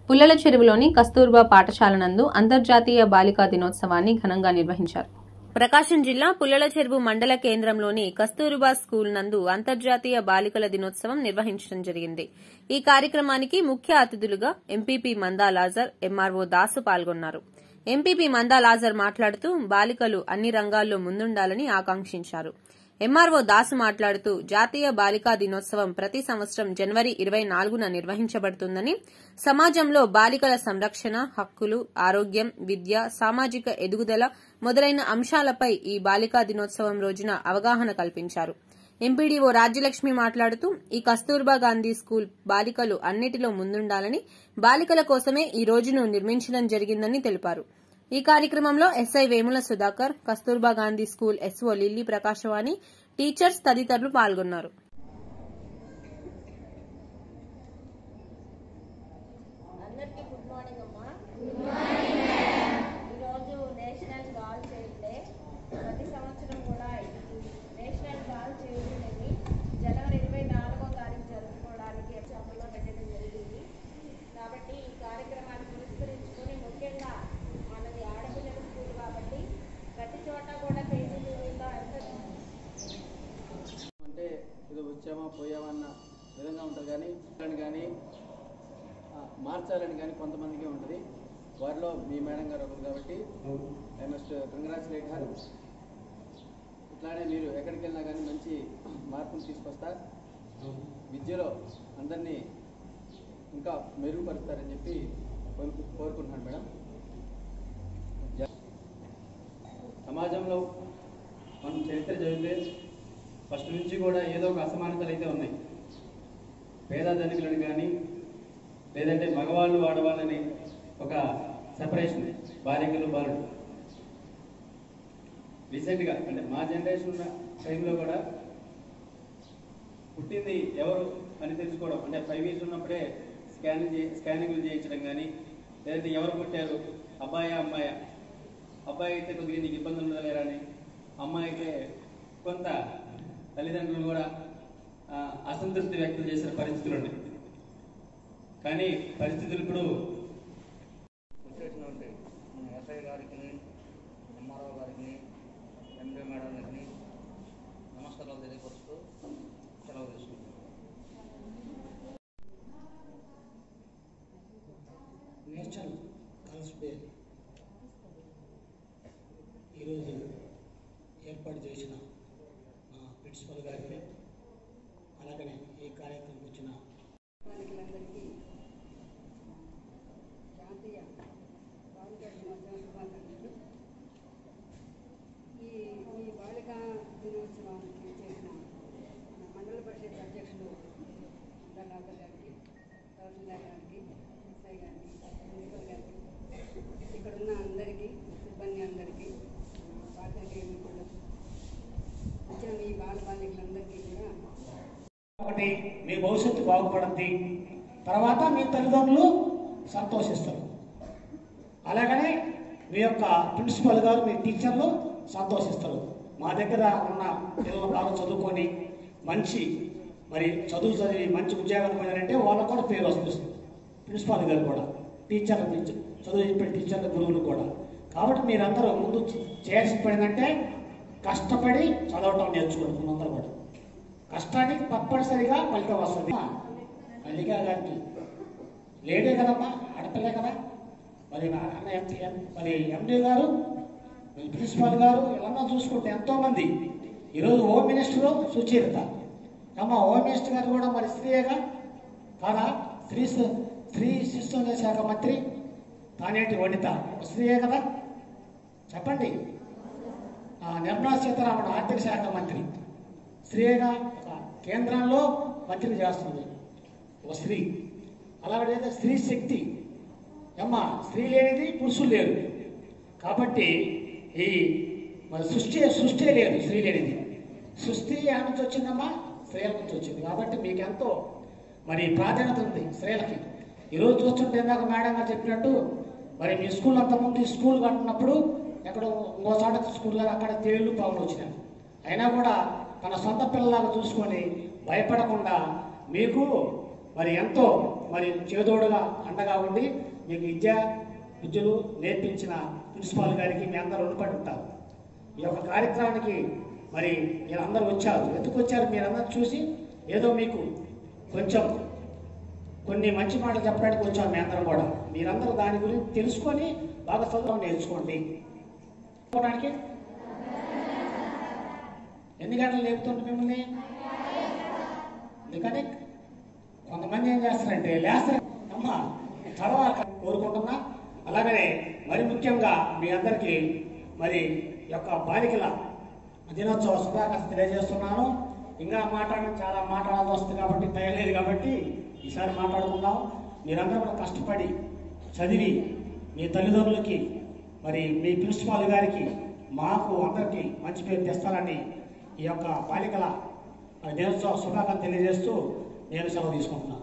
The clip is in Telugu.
పుల్లల చెరువులోని కస్తూర్బా పాఠశాల నందు అంతర్జాతీయ బాలికా దినోత్సవాన్ని ఘనంగా నిర్వహించారు ప్రకాశం జిల్లా పుల్లల చెరువు మండల కేంద్రంలోని కస్తూర్బా స్కూల్ నందు అంతర్జాతీయ బాలికల దినోత్సవం నిర్వహించడం జరిగింది ఈ కార్యక్రమానికి ముఖ్య అతిథులుగా ఎంపీపీ మందా లాజర్ ఎంఆర్ఓ దాసు పాల్గొన్నారు ఎంపీపీ మందా లాజర్ మాట్లాడుతూ బాలికలు అన్ని రంగాల్లో ముందుండాలని ఆకాంక్షించారు ఎంఆర్ఓ దాసు మాట్లాడుతూ జాతీయ బాలికా దినోత్సవం ప్రతి సంవత్సరం జనవరి ఇరవై నాలుగున నిర్వహించబడుతుందని సమాజంలో బాలికల సంరక్షణ హక్కులు ఆరోగ్యం విద్య సామాజిక ఎదుగుదల మొదలైన అంశాలపై ఈ బాలికా దినోత్సవం రోజున అవగాహన కల్పించారు ఎంపీడీఓ రాజ్యలక్ష్మి మాట్లాడుతూ ఈ కస్తూర్బా గాంధీ స్కూల్ బాలికలు అన్నిటిలో ముందుండాలని బాలికల కోసమే ఈ రోజును నిర్మించడం జరిగిందని తెలిపారు ఈ కార్యక్రమంలో SI Vemula Sudhakar Kasturba Gandhi school SO Lilly Prakashavani teachers తదితరులు పాల్గొన్నారు అందరికీ గుడ్ మార్నింగ్ అమ్మా ఈరోజు నేషనల్ గాల్ చైల్డ్ డే ప్రతి సంవత్సరం కూడా ఈ నేషనల్ గాల్ చైల్డ్ డేని జనవరి ఇరవై నాలుగో తారీఖు జరుపుకోవడానికి అమల్లో పెట్టడం జరిగింది కాబట్టి ఈ కార్యక్రమాన్ని పురస్కరించుకొని ముఖ్యంగా మనది ఆడపిల్లల స్కూల్ కాబట్టి ప్రతి చోట కూడా కేజీ టీవీలో ఎంత అంటే ఏదో వచ్చామా పోయామా అన్న విధంగా ఉంటుంది కానీ అని కానీ ఆ, మార్చాలని కానీ కొంతమందికి ఉంటుంది వారిలో మీ మేడం గారు ఒకరు కాబట్టి ఐ మస్ట్ కంగ్రాచులేట్ హర్ ఇట్లానే మీరు ఎక్కడికి వెళ్ళినా కానీ మంచి మార్పులు తీసుకొస్తా విద్యలో అందరినీ ఇంకా మెరుగుపరుస్తారని చెప్పి కోరుకు కోరుకుంటున్నాను మేడం జ- సమాజంలో మనం చరిత్ర చదివితే ఫస్ట్ నుంచి కూడా ఏదో ఒక అసమానతలు అయితే ఉన్నాయి పేద ధనికులను కానీ లేదంటే మగవాళ్ళు ఆడవాళ్ళని ఒక సెపరేషన్ బాలికలు బాలుడు రీసెంట్గా అంటే మా జనరేషన్ ఉన్న టైంలో కూడా పుట్టింది ఎవరు అని తెలుసుకోవడం అంటే ఫైవ్ ఇయర్స్ ఉన్నప్పుడే స్కానింగ్ చే స్కానింగ్లు చేయించడం కానీ లేదంటే ఎవరు పుట్టారు అబ్బాయా అమ్మాయా అబ్బాయి అయితే కొద్దిగా నీకు ఇబ్బందులు ఉండలేరా అని అమ్మాయి అయితే కొంత తల్లిదండ్రులు కూడా ఆ, అసంతృప్తి వ్యక్తం చేసిన పరిస్థితులు ఉన్నాయి కానీ పరిస్థితులు ఇప్పుడు వచ్చేసినటువంటి ఎస్ఐ గారికి ఎంఆర్ఓ గారికి ఎంపీ మేడం గారికి నమస్కారాలు తెలియపరుస్తూ సెలవు తీసుకుంటున్నాను నేషనల్ గర్ల్స్ డే ఈరోజు ఏర్పాటు చేసిన మా ప్రిన్సిపల్ గారికి అలాగనే ఈ కార్యక్రమం వచ్చిన బాలికలందరికీ జాతీయ బాలికా దినోత్సవ శుభాకాంక్షలు ఈ ఈ బాలికా దినోత్సవానికి చేసిన మన మండల పరిషత్ అధ్యక్షులు దండాకర్ గారికి తహసీల్దార్ గారికి ఎస్ఐ గారికి ప్రిన్సిపల్ గారికి ఇక్కడ ఉన్న అందరికీ సిబ్బంది అందరికీ పాత్రికేయ మిత్రులు వచ్చిన మీ బాల బాలికలందరికీ కూడా ఒకటి మీ భవిష్యత్తు బాగుపడుద్ది తర్వాత మీ తల్లిదండ్రులు సంతోషిస్తారు అలాగనే మీ యొక్క ప్రిన్సిపల్ గారు మీ టీచర్లు సంతోషిస్తారు మా దగ్గర ఉన్న పిల్లలు బాగా చదువుకొని మంచి మరి చదువు చదివి మంచి ఉద్యోగాలు పొందారంటే వాళ్ళకు కూడా పేరు వస్తుంది ప్రిన్సిపాల్ గారు కూడా టీచర్లు టీచర్ చదువు చెప్పే టీచర్లు గురువులు కూడా కాబట్టి మీరందరూ ముందు చేయాల్సిన పని ఏంటంటే కష్టపడి చదవటం నేర్చుకుంటున్నాం అందరూ కూడా కష్టానికి తప్పనిసరిగా ఫలితం వస్తుంది మల్లికా గారికి లేడే కదమ్మా ఆడపిల్లే కదా మరి నా అన్న ఎంపీ మరి ఎండి గారు మరి ప్రిన్సిపాల్ గారు వీళ్ళన్నా చూసుకుంటే ఎంతోమంది ఈరోజు హోమ్ మినిస్టరు సుచరిత అమ్మ హోమ్ మినిస్టర్ గారు కూడా మరి స్త్రీయేగా కాదా స్త్రీ స- స్త్రీ శిశు శాఖ మంత్రి తానేటి వనిత స్త్రీయే కదా చెప్పండి ఆ, నిర్మలా సీతారామన్ ఆర్థిక శాఖ మంత్రి స్త్రీగా ఒక కేంద్రంలో మంత్రి చేస్తుంది ఒక స్త్రీ అలాగే స్త్రీ శక్తి అమ్మ స్త్రీ లేనిది పురుషులు లేరు కాబట్టి ఈ మన సృష్టి సృష్టి లేదు స్త్రీ లేనిది సృష్టి ఆ నుంచి వచ్చిందమ్మా స్త్రీల నుంచి వచ్చింది కాబట్టి మీకు ఎంతో మరి ప్రాధాన్యత ఉంది స్త్రీలకి ఈరోజు చూస్తుంటే ఇందాక మేడం గారు చెప్పినట్టు మరి మీ స్కూల్ అంతకుముందు ఈ స్కూల్ కట్టినప్పుడు ఎక్కడో ఇంకో చోట స్కూల్లో అక్కడ తేళ్లు పాములు వచ్చినాయి అయినా కూడా తన సొంత పిల్లలాగా చూసుకొని భయపడకుండా మీకు మరి ఎంతో మరి చేదోడుగా అండగా ఉండి మీకు విద్య విద్యలు నేర్పించిన ప్రిన్సిపాల్ గారికి మీ అందరూ రుణపడి ఉంటారు ఈ యొక్క కార్యక్రమానికి మరి మీరందరూ వచ్చారు ఎందుకు వచ్చారు మీరందరూ చూసి ఏదో మీకు కొంచెం కొన్ని మంచి మాటలు చెప్పడానికి వచ్చాం మీ అందరం కూడా మీరందరూ దాని గురించి తెలుసుకొని బాగా చదువు నేర్చుకోండి నేర్చుకోవడానికి ఎన్ని గంటలు లేపుతుంటే మిమ్మల్ని ఎందుకంటే కొంతమంది ఏం చేస్తారంటే లేస్తారు అమ్మా చదవాలి కోరుకుంటున్నా అలాగనే మరి ముఖ్యంగా మీ అందరికీ మరి ఈ యొక్క బాలికల దినోత్సవ శుభాకాంక్షలు తెలియజేస్తున్నాను ఇంకా మాట్లాడడం చాలా మాట్లాడాల్సి వస్తుంది కాబట్టి టైం లేదు కాబట్టి ఈసారి మాట్లాడుకుందాం మీరందరూ కూడా కష్టపడి చదివి మీ తల్లిదండ్రులకి మరి మీ ప్రిన్సిపాల్ గారికి మాకు అందరికీ మంచి పేరు తెస్తారని ఈ యొక్క బాలికల దినోత్సవ శుభాకాంక్షలు తెలియజేస్తూ నేను సెలవు తీసుకుంటున్నాను